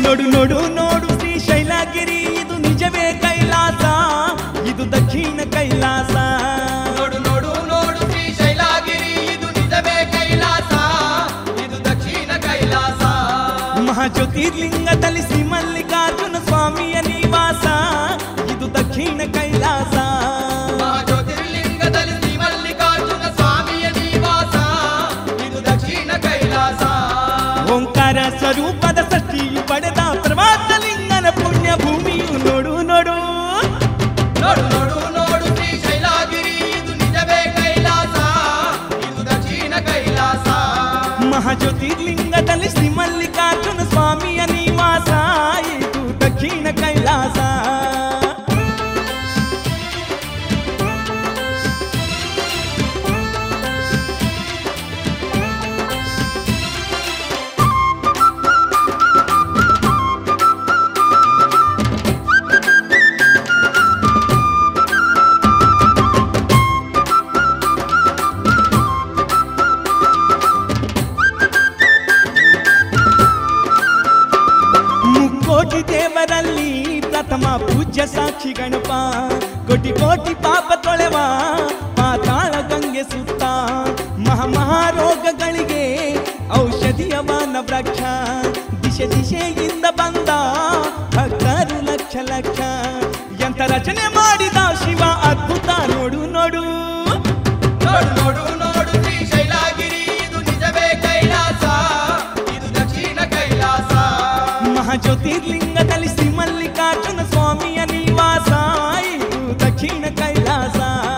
ನೋಡು ನೋಡು ನೋಡು ಶ್ರೀಶೈಲಗಿರಿ ಇದು ನಿಜವೇ ಕೈಲಾಸ ಇದು ದಕ್ಷಿಣ ಕೈಲಾಸ ನೋಡು ನೋಡು ನೋಡು ಶ್ರೀಶೈಲಗಿರಿ ಇದು ನಿಜವೇ ಕೈಲಾಸ ಇದು ದಕ್ಷಿಣ ಕೈಲಾಸ ಮಹಾಜ್ಯೋತಿರ್ಲಿಂಗದಲ್ಲಿ ಶ್ರೀ ಮಲ್ಲಿಕಾರ್ಜುನ ಸ್ವಾಮಿಯ ನಿವಾಸ ಇದು ದಕ್ಷಿಣ ಕೈಲಾಸ ಜ್ಯೋತಿರ್ಲಿಂಗದಲ್ಲಿ ಶ್ರೀ ಮಲ್ಲಿಕಾರ್ಜುನ ಸ್ವಾಮಿಯ ನಿವಾಸ ಇದು ದಕ್ಷಿಣ ಕೈಲಾಸ ಓಂಕಾರ ಸ್ವರೂಪದ ಸೃಷ್ಟಿಯು ಪಡೆದ ಪ್ರವಾಸಲಿಂಗನ ಪುಣ್ಯ ಭೂಮಿಯು ನೋಡು ನೋಡು ನೋಡು ನೋಡು ನೋಡು ಶ್ರೀಶೈಲಗಿರಿ ಇದು ನಿಜವೇ ಕೈಲಾಸ ಇದು ದಕ್ಷಿಣ ಕೈಲಾಸ ಮಹಾಜ್ಯೋತಿರ್ಲಿಂಗದಲ್ಲಿ ಶ್ರೀ ಮಲ್ಲಿಕಾರ್ಜುನ ಸ್ವಾಮಿಯ ನಿವಾಸ ಇದು ದಕ್ಷಿಣ ಕೈಲಾಸ ಮುಕ್ಕೋಟಿ ದೇವರಲ್ಲಿ ಪ್ರಥಮ ಪೂಜ್ಯ ಸಾಕ್ಷಿ ಗಣಪ ಕೋಟಿ ಕೋಟಿ ಪಾಪ ತೊಳೆವ ಪಾತಾಳ ಗಂಗೆ ಸುತ್ತ ಮಹಾ ಮಹಾರೋಗಗಳಿಗೆ ಔಷಧಿಯವಾನ ವೃಕ್ಷ ದಿಶೆ ದಿಶೆಯಿಂದ ಬಂದ ಭಕ್ತರು ಲಕ್ಷ ಲಕ್ಷ ಎಂತ ರಚನೆ ಮಾಡಿದ ಶಿವ ಅದ್ಭುತ ನೋಡು ನೋಡು ನೋಡು ನೋಡು ನೋಡು ಶ್ರೀಶೈಲಗಿರಿ ಇದು ನಿಜವೇ ಕೈಲಾಸ ಇದು ದಕ್ಷಿಣ ಕೈಲಾಸ ಮಹಾಜ್ಯೋತಿರ್ಲಿಂಗದಲ್ಲಿ ಶ್ರೀ ಮಲ್ಲಿಕಾರ್ಜುನ ಸ್ವಾಮಿಯ ನಿವಾಸ ಇದು ದಕ್ಷಿಣ ಕೈಲಾಸ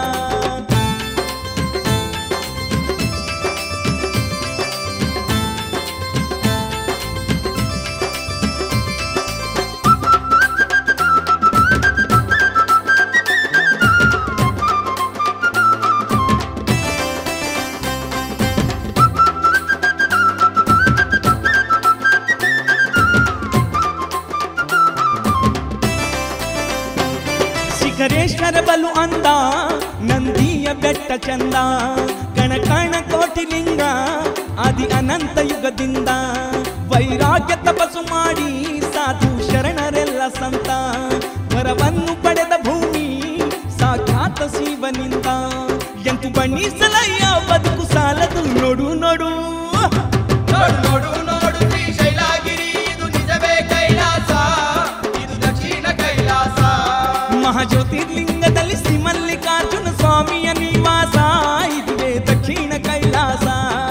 ಶಿಖರೇಶ್ವರ ಬಲು ಅಂದ ನಂದಿಯ ಬೆಟ್ಟ ಚಂದ ಕಣ ಕಣ ಕೋಟಿ ಲಿಂಗ ಆದಿ ಅನಂತ ಯುಗದಿಂದ ವೈರಾಗ್ಯ ತಪಸ್ಸು ಮಾಡಿ ಸಾಧು ಶರಣರೆಲ್ಲ ಸಂತ ವರವನ್ನು ಪಡೆದ ಭೂಮಿ ಸಾಕ್ಷಾತ ಶಿವನಿಂದ ಎಂತು ಬಣ್ಣಿಸಲಯ್ಯ ಬದುಕು ಸಾಲದು ನೋಡು ನೋಡು ನೋಡು ನೋಡು ನೋಡು ಶ್ರೀಶೈಲಗಿರಿ ಇದು ನಿಜವೇ ಕೈಲಾಸ ಇದು ದಕ್ಷಿಣ ಕೈಲಾಸ ಮಹಾಜ್ಯೋತಿರ್ಲಿಂಗದಲ್ಲಿ ಶ್ರೀ ಮಲ್ಲಿಕಾರ್ಜುನ ಸ್ವಾಮಿಯ ನಿವಾಸ ಇದುವೇ ದಕ್ಷಿಣ ಕೈಲಾಸ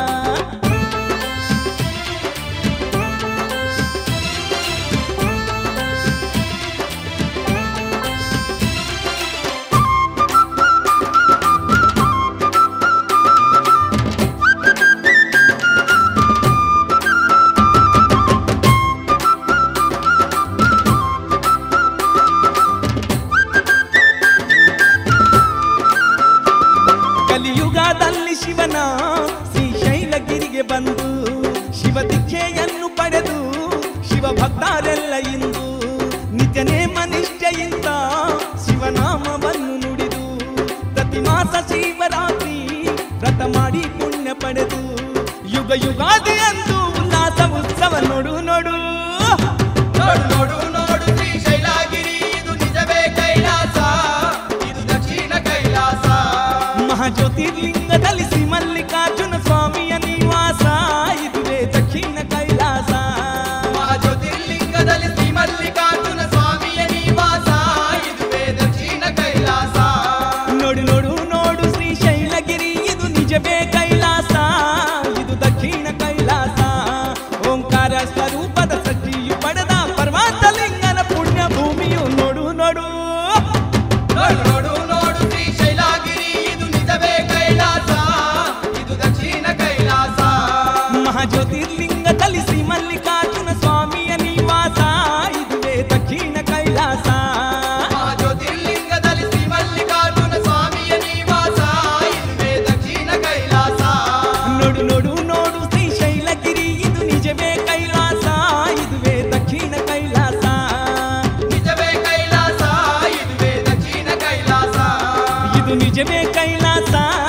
ಕಲಿಯುಗದಲ್ಲಿ ಶಿವನ ಶ್ರೀಶೈಲಗಿರಿಗೆ ಬಂದು ಶಿವ ದೀಕ್ಷೆಯನ್ನು ಪಡೆದು ಶಿವ ಭಕ್ತರೆಲ್ಲ ಇಂದು ನಿತ್ಯ ನೇಮ ನಿಷ್ಠೆಯಿಂದ ಶಿವನಾಮವನ್ನು ನುಡಿದು ಪ್ರತಿ ಮಾಸ ಶಿವರಾತ್ರಿ ವ್ರತ ಮಾಡಿ ಪುಣ್ಯ ಪಡೆದು ಯುಗ ಯುಗಾದಿ ಎಂದು ಉಲ್ಲಾಸ ಉತ್ಸವ ನೋಡು ನೋಡು ನೋಡು ನೋಡು ನೋಡು ಶ್ರೀಶೈಲಗಿರಿ ಇದು ನಿಜವೇ ಕೈಲಾಸ ಇದು ದಕ್ಷಿಣ ಕೈಲಾಸ ಮಹಾಜ್ಯೋತಿರ್ಲಿಂಗದಲ್ಲಿ ಶ್ರೀ ಮಲ್ಲಿಕಾರ್ಜುನ ಸ್ವಾಮಿಯ ನಿವಾಸ ಇದುವೇ ದಕ್ಷಿಣ ಕೈಲಾಸ ಜ್ಯೋತಿರ್ಲಿಂಗದಲ್ಲಿ ಶ್ರೀ ಮಲ್ಲಿಕಾರ್ಜುನ ಸ್ವಾಮಿಯ ನಿವಾಸ ಇದುವೇ ದಕ್ಷಿಣ ಕೈಲಾಸ ನೋಡು ನೋಡು ನೋಡು ಶ್ರೀಶೈಲಗಿರಿ ಇದು ನಿಜವೇ ಕೈಲಾಸ ಇದು ದಕ್ಷಿಣ ಕೈಲಾಸ ಓಂಕಾರ ಸ್ವರೂಪದ ಸೃಷ್ಟಿಯು ಪಡೆದ ಪರ್ವತಲಿಂಗನ ಪುಣ್ಯ ಭೂಮಿಯು ನೋಡು ನೋಡು ನೋಡು ನೋಡು ನೋಡು ಶ್ರೀಶೈಲಗಿರಿ ಇದು ನಿಜವೇ ಕೈಲಾಸ ಇದು ದಕ್ಷಿಣ ಕೈಲಾಸ ಮಹಾಜ್ಯೋತಿರ್ಲಿಂಗದಲ್ಲಿ ಶ್ರೀ ಮಲ್ಲಿಕಾರ್ಜುನ ಸ್ವಾಮಿಯ ನಿವಾಸ ಇದುವೇ ದಕ್ಷಿಣ ಕೈಲಾಸ ಜ್ಯೋತಿರ್ಲಿಂಗದಲ್ಲಿ ಶ್ರೀ ಮಲ್ಲಿಕಾರ್ಜುನ ಸ್ವಾಮಿಯ ನಿವಾಸ ಇದುವೇ ದಕ್ಷಿಣ ಕೈಲಾಸ ನೋಡು ನೋಡು ನೋಡು ಶ್ರೀಶೈಲಗಿರಿ ಇದು ನಿಜವೇ ಕೈಲಾಸ ಇದುವೇ ದಕ್ಷಿಣ ಕೈಲಾಸ ನಿಜವೇ ಕೈಲಾಸ ಇದುವೇ ದಕ್ಷಿಣ ಕೈಲಾಸ ಇದು ನಿಜವೇ ಕೈಲಾಸ